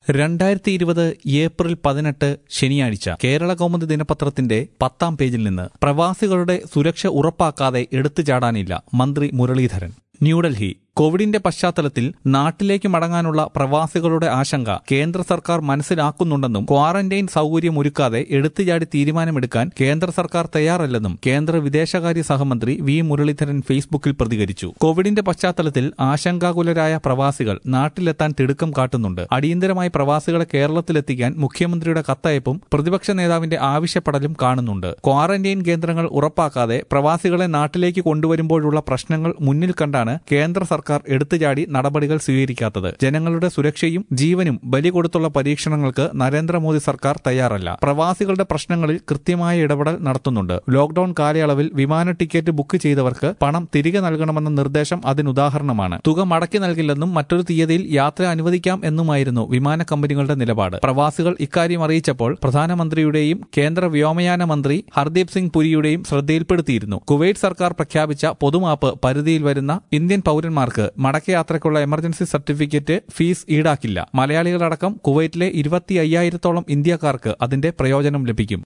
രണ്ടായിരത്തി ഇരുപത് ഏപ്രിൽ പതിനെട്ട് ശനിയാഴ്ച കേരള കൗമുദി ദിനപത്രത്തിന്റെ പത്താം പേജിൽ നിന്ന് പ്രവാസികളുടെ സുരക്ഷ ഉറപ്പാക്കാതെ എടുത്തുചാടാനില്ല മന്ത്രി മുരളീധരൻ ന്യൂഡൽഹി കോവിഡിന്റെ പശ്ചാത്തലത്തിൽ നാട്ടിലേക്ക് മടങ്ങാനുള്ള പ്രവാസികളുടെ ആശങ്ക കേന്ദ്ര സർക്കാർ മനസ്സിലാക്കുന്നുണ്ടെന്നും ക്വാറന്റൈൻ സൗകര്യം ഒരുക്കാതെ എടുത്തുചാടി തീരുമാനമെടുക്കാൻ കേന്ദ്ര സർക്കാർ തയ്യാറല്ലെന്നും കേന്ദ്ര വിദേശകാര്യ സഹമന്ത്രി വി മുരളീധരൻ ഫേസ്ബുക്കിൽ പ്രതികരിച്ചു കോവിഡിന്റെ പശ്ചാത്തലത്തിൽ ആശങ്കാകുലരായ പ്രവാസികൾ നാട്ടിലെത്താൻ തിടുക്കം കാട്ടുന്നുണ്ട് അടിയന്തരമായി പ്രവാസികളെ കേരളത്തിലെത്തിക്കാൻ മുഖ്യമന്ത്രിയുടെ കത്തയപ്പും പ്രതിപക്ഷ നേതാവിന്റെ ആവശ്യപ്പെടലും കാണുന്നുണ്ട് ക്വാറന്റൈൻ കേന്ദ്രങ്ങൾ ഉറപ്പാക്കാതെ പ്രവാസികളെ നാട്ടിലേക്ക് കൊണ്ടുവരുമ്പോഴുള്ള പ്രശ്നങ്ങൾ മുന്നിൽ കണ്ടാണ് കേന്ദ്ര സർക്കാർ എടുത്തുചാടി നടപടികൾ സ്വീകരിക്കാത്തത് ജനങ്ങളുടെ സുരക്ഷയും ജീവനും ബലി കൊടുത്തുള്ള പരീക്ഷണങ്ങൾക്ക് നരേന്ദ്രമോദി സർക്കാർ തയ്യാറല്ല പ്രവാസികളുടെ പ്രശ്നങ്ങളിൽ കൃത്യമായ ഇടപെടൽ നടത്തുന്നുണ്ട് ലോക്ഡൌൺ കാലയളവിൽ വിമാന ടിക്കറ്റ് ബുക്ക് ചെയ്തവർക്ക് പണം തിരികെ നൽകണമെന്ന നിർദ്ദേശം അതിനുദാഹരണമാണ് തുക മടക്കി നൽകില്ലെന്നും മറ്റൊരു തീയതിയിൽ യാത്ര അനുവദിക്കാം എന്നുമായിരുന്നു വിമാന കമ്പനികളുടെ നിലപാട് പ്രവാസികൾ ഇക്കാര്യം അറിയിച്ചപ്പോൾ പ്രധാനമന്ത്രിയുടെയും കേന്ദ്ര വ്യോമയാന മന്ത്രി ഹർദീപ് സിംഗ് പുരിയുടെയും ശ്രദ്ധയിൽപ്പെടുത്തിയിരുന്നു കുവൈറ്റ് സർക്കാർ പ്രഖ്യാപിച്ച പൊതുമാപ്പ് പരിധിയിൽ വരുന്ന ഇന്ത്യൻ പൌരന്മാർക്ക് മടക്കയാത്രയ്ക്കുള്ള എമർജൻസി സർട്ടിഫിക്കറ്റ് ഫീസ് ഈടാക്കില്ല മലയാളികളടക്കം കുവൈറ്റിലെ ഇരുപത്തി അയ്യായിരത്തോളം ഇന്ത്യക്കാർക്ക് അതിന്റെ പ്രയോജനം ലഭിക്കും